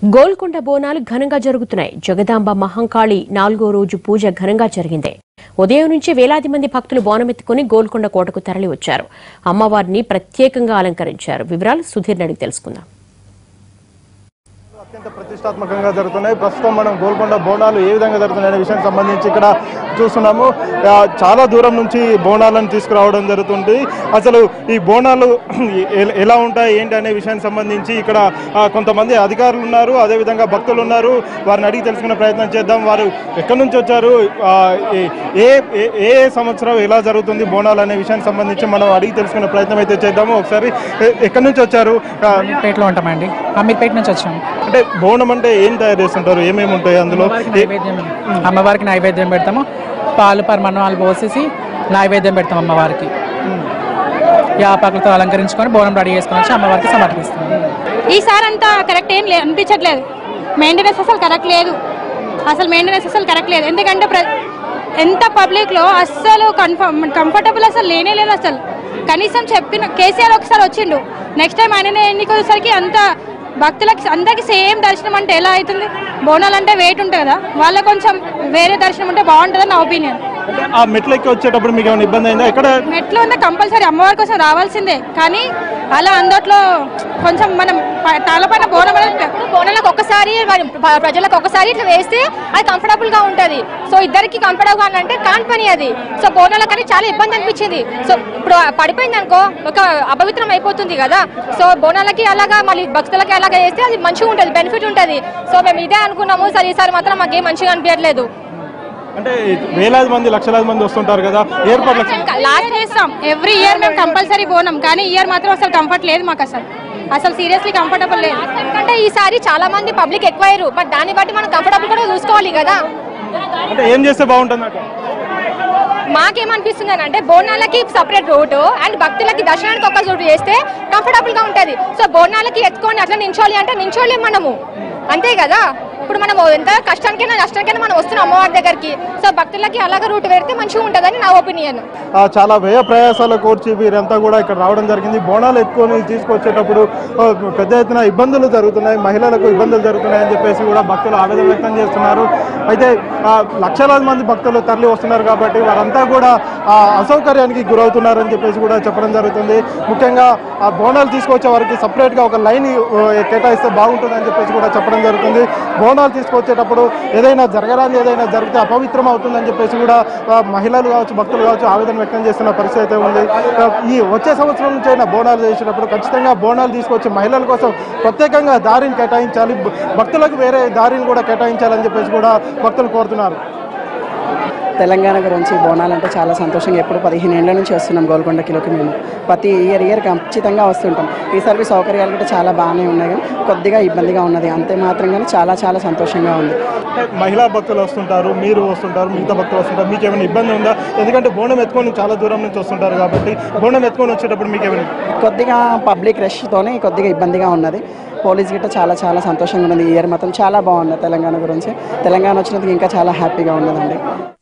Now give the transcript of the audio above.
గోల్కొండ బోనాలు ఘనంగా జరుగుతున్నాయి జగదాంబ మహంకాళి నాలుగో రోజు పూజ ఘనంగా జరిగింది ఉదయం నుంచి వేలాది మంది భక్తులు బోనమెత్తుకుని గోల్కొండ కోటకు తరలి వచ్చారు అమ్మవారిని ప్రత్యేకంగా అలంకరించారు వివరాలు సుధీర్ అడిగి తెలుసుకుందాం అత్యంత ప్రతిష్టాత్మకంగా జరుగుతున్నాయి ప్రస్తుతం మనం గోల్కొండ బోనాలు ఏ విధంగా జరుగుతున్నాయి అనే విషయానికి సంబంధించి ఇక్కడ చూస్తున్నాము ఆ, చాలా దూరం నుంచి బోనాలను తీసుకురావడం జరుగుతుంది అసలు ఈ బోనాలు ఎ- ఎలా ఉంటాయి ఏంటి అనే విషయానికి సంబంధించి ఇక్కడ ఆ, కొంతమంది అధికారులు ఉన్నారు అదేవిధంగా భక్తులు ఉన్నారు వారిని అడిగి తెలుసుకునే ప్రయత్నం చేద్దాం వారు ఎక్కడి నుంచి వచ్చారు ఆ, ఏ ఏ- ఏ- ఏ సంవత్సరం ఎలా జరుగుతుంది బోనాలు అనే విషయానికి సంబంధించి మనం అడిగి తెలుసుకునే ప్రయత్నం అయితే చేద్దాము ఒకసారి ఎ- ఎక్కడి నుంచి వచ్చారు ఆ, పేటలో ఉంటామండి అమీర్పేట నుంచి వచ్చాము అంటే బోనం అంటే ఏం తయారు చేస్తుంటారు ఏమేమి ఉంటాయి అందులో అమ్మవారికి నైవేద్యం అమ్మవారికి నైవేద్యం పెడతాము పాలు పరమాణాలు పోసేసి నైవేద్యం పెడతాం అమ్మవారికి యాపాకులతో అలంకరించుకొని బోనం రెడీ చేసుకొని వచ్చి అమ్మవారికి సమర్పిస్తాం ఈసారి అంతా కరెక్ట్ ఏం లే అనిపించట్లేదు మెయింటెనెన్స్ అసలు కరెక్ట్ లేదు అసలు మెయింటెనెన్స్ అసలు కరెక్ట్ లేదు ఎందుకంటే ప్ర ఎంత పబ్లిక్లో అస్సలు కన్ఫర్మ్ కంఫర్టబుల్ అసలు లేనే లేదు అసలు కనీసం చెప్పిన కేసీఆర్ ఒకసారి వచ్చిండు నెక్స్ట్ టైం ఆయన ఎన్నికొసరికి అంత భక్తులకి అందరికి సేమ్ దర్శనం అంటే ఎలా అవుతుంది బోనాలు అంటే వెయిట్ ఉంటుంది కదా వాళ్ళ కొంచెం వేరే దర్శనం ఉంటే బాగుంటుందని నా ఒపీనియన్ అంటే ఆ మెట్లెక్కి వచ్చేటప్పుడు మీకు ఏమైనా ఇబ్బంది అయిందా ఎక్కడ మెట్లు ఉన్న కంపల్సరీ అమ్మవారి కోసం రావాల్సిందే కానీ అలా అందుట్లో కొంచెం మనం ప- తలపైన బోనం అనేది బోనాలకు ఒక్కసారి మరి ప్ర- ప్రజలకు ఒక్కసారి ఇట్లా వేస్తే అది కంఫర్టబుల్ గా ఉంటది సో ఇద్దరికి కంఫర్టబుల్ గా అంటే కాని పని అది సో బోనాలకు అనేది చాలా ఇబ్బంది అనిపించింది సో ఇప్పుడు పడిపోయింది అనుకో ఒక అపవిత్రం అయిపోతుంది కదా సో బోనాలకి అలాగా మళ్ళీ భక్తులకి అలాగా వేస్తే అది మంచిగా ఉంటది బెనిఫిట్ ఉంటది సో మేము ఇదే అనుకున్నాము సరే ఈసారి మాత్రం మాకేం మంచిగా అనిపించట్లేదు అంటే వేలాది మంది లక్షలాది మంది వస్తుంటారు కదా ఏర్పాట్ల లాస్ట్ చేస్తాం ఎవ్రీ ఇయర్ మేము కంపల్సరీ పోనాం కానీ ఇయర్ మాత్రం అసలు కంఫర్ట్ లేదు మాకు అసలు అసలు సీరియస్లీ కంఫర్టబుల్ లేదు ఎందుకంటే ఈసారి చాలా మంది పబ్లిక్ ఎక్కువయ్యారు బట్ దాన్ని బట్టి మనం కంఫర్టబుల్ కూడా చూసుకోవాలి కదా అంటే ఏం చేస్తే బాగుంటుంది అక్కడ మాకేమనిపిస్తుంది అంటే బోనాలకి సపరేట్ రూట్ అండ్ భక్తులకి దర్శనానికి ఒక రూట్ చేస్తే కంఫర్టబుల్ గా ఉంటది సో బోనాలకి ఎత్తుకొని అట్లా నించోలి అంటే నించోలేం మనము అంతే కదా ఇప్పుడు మనం ఎంత కష్టానికైనా నష్టానికైనా మనం వస్తున్నాం అమ్మవారి దగ్గరికి సో భక్తులకి అలాగ రూట్ పెడితే మంచిగా ఉంటుందని నా ఒపీనియన్ ఆ, చాలా వ్యయ ప్రయాసాల కోర్చి వీరంతా కూడా ఇక్కడ రావడం జరిగింది బోనాలు ఎత్తుకొని తీసుకొచ్చేటప్పుడు ఆ, పెద్ద ఎత్తున ఇబ్బందులు జరుగుతున్నాయి మహిళలకు ఇబ్బందులు జరుగుతున్నాయని చెప్పేసి కూడా భక్తులు ఆవేదన వ్యక్తం చేస్తున్నారు అయితే ఆ, లక్షలాది మంది భక్తులు తరలి వస్తున్నారు కాబట్టి వారంతా కూడా ఆ, అసౌకర్యానికి గురవుతున్నారని చెప్పేసి కూడా చెప్పడం జరుగుతుంది ముఖ్యంగా ఆ బోనాలు తీసుకొచ్చే వారికి సపరేట్గా ఒక లైన్ ఆ, కేటాయిస్తే బాగుంటుందని చెప్పేసి కూడా చెప్పడం జరుగుతుంది బోనాలు తీసుకొచ్చేటప్పుడు ఏదైనా జరగరాని ఏదైనా జరిగితే అపవిత్రం అవుతుందని చెప్పేసి కూడా ఆ, మహిళలు కావచ్చు భక్తులు కావచ్చు ఆవేదన వ్యక్తం చేస్తున్న పరిస్థితి అయితే ఉంది ఆ, ఈ వచ్చే సంవత్సరం నుంచి అయినా బోనాలు చేసేటప్పుడు ఖచ్చితంగా బోనాలు తీసుకొచ్చి మహిళల కోసం ప్రత్యేకంగా దారిని కేటాయించాలి భ- భక్తులకు వేరే దారిని కూడా కేటాయించాలని చెప్పేసి కూడా భక్తులు కోరుతున్నారు తెలంగాణ గురించి బోనాలు అంటే చాలా సంతోషంగా ఎప్పుడు పదిహేను ఏళ్ళ నుంచి వస్తున్నాం గోల్కొండ కిలోకి మేము ప్రతి ఇయర్ ఇయర్ ఖచ్చితంగా వస్తుంటాం ఈసారి సౌకర్యాలు కూడా చాలా బాగానే ఉన్నాయి కానీ కొద్దిగా ఇబ్బందిగా ఉన్నది అంతే మాత్రం కానీ చాలా చాలా సంతోషంగా ఉంది అంటే మహిళా భక్తులు వస్తుంటారు మీరు వస్తుంటారు మిగతా భక్తులు వస్తుంటారు మీకు ఏమైనా ఇబ్బంది ఉందా ఎందుకంటే బోనం ఎత్తుకొని చాలా దూరం నుంచి వస్తుంటారు కాబట్టి బోనం ఎత్తుకొని వచ్చేటప్పుడు మీకు ఏమైనా కొద్దిగా పబ్లిక్ రష్తోనే కొద్దిగా ఇబ్బందిగా ఉన్నది పోలీస్ గిట్ట చాలా చాలా సంతోషంగా ఉన్నది ఈ ఇయర్ మాత్రం చాలా బాగున్నది తెలంగాణ గురించి తెలంగాణ వచ్చినందుకు ఇంకా చాలా హ్యాపీగా ఉన్నదండి